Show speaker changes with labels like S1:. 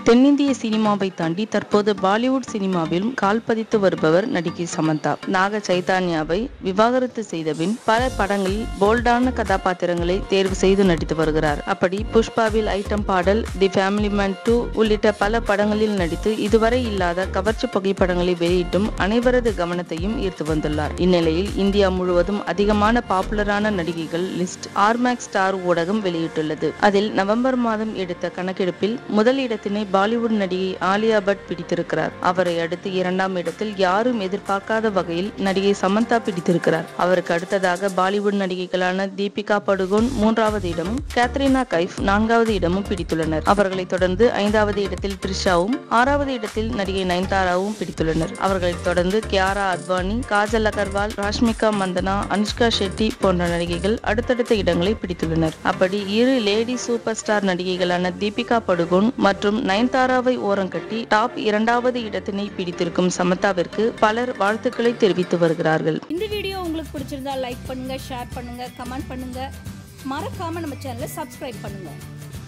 S1: தென்னிந்திய சினிமாவை தாண்டி தற்போது பாலிவுட் சினிமாவிலும் கால் பதித்து வருபவர் நடிகை சமந்தா நாக சைதன்யாவை விவாகரத்து செய்தபின் பல படங்களில் போல்டான கதாபாத்திரங்களை தேர்வு செய்து நடித்து வருகிறார் அப்படி புஷ்பாவில் ஐட்டம் பாடல் தி ஃபேமிலி மேன் டூ உள்ளிட்ட பல படங்களில் நடித்து இதுவரை இல்லாத கவர்ச்சி புகைப்படங்களை வெளியிட்டும் அனைவரது கவனத்தையும் ஈர்த்து வந்துள்ளார் இந்நிலையில் இந்தியா முழுவதும் அதிகமான பாப்புலரான நடிகைகள் லிஸ்ட் ஆர்மேக் ஸ்டார் ஊடகம் வெளியிட்டுள்ளது அதில் நவம்பர் மாதம் எடுத்த கணக்கெடுப்பில் முதல் இடத்தினை பாலிவுட் நடிகை ஆலியா பட் பிடித்திருக்கிறார் அவரை அடுத்து இரண்டாம் இடத்தில் யாரும் எதிர்பார்க்காத வகையில் நடிகை சமந்தா பிடித்திருக்கிறார் அவருக்கு அடுத்ததாக பாலிவுட் நடிகைகளான தீபிகா படுகோன் மூன்றாவது இடமும் கேத்ரினா கைஃப் நான்காவது இடமும் பிடித்துள்ளனர் அவர்களைத் தொடர்ந்து ஐந்தாவது இடத்தில் த்ரிஷாவும் ஆறாவது இடத்தில் நடிகை நயன்தாராவும் பிடித்துள்ளனர் அவர்களைத் தொடர்ந்து கியாரா அத்வானி காஜல் அகர்வால் ராஷ்மிகா மந்தனா அனுஷ்கா ஷெட்டி போன்ற நடிகைகள் அடுத்தடுத்த இடங்களை பிடித்துள்ளனர் அப்படி இரு லேடி சூப்பர் ஸ்டார் நடிகைகளான தீபிகா படுகோன் மற்றும் நயன்தாராவை ஓரங்கட்டி டாப் இரண்டாவது இடத்தினை பிடித்திருக்கும் சமந்தாவிற்கு பலர் வாழ்த்துக்களை தெரிவித்து வருகிறார்கள்
S2: இந்த வீடியோ உங்களுக்கு பிடிச்சிருந்தா லைக் பண்ணுங்க ஷேர் பண்ணுங்க கமெண்ட் பண்ணுங்க மறக்காம நம்ம சேனலை சப்ஸ்கிரைப் பண்ணுங்க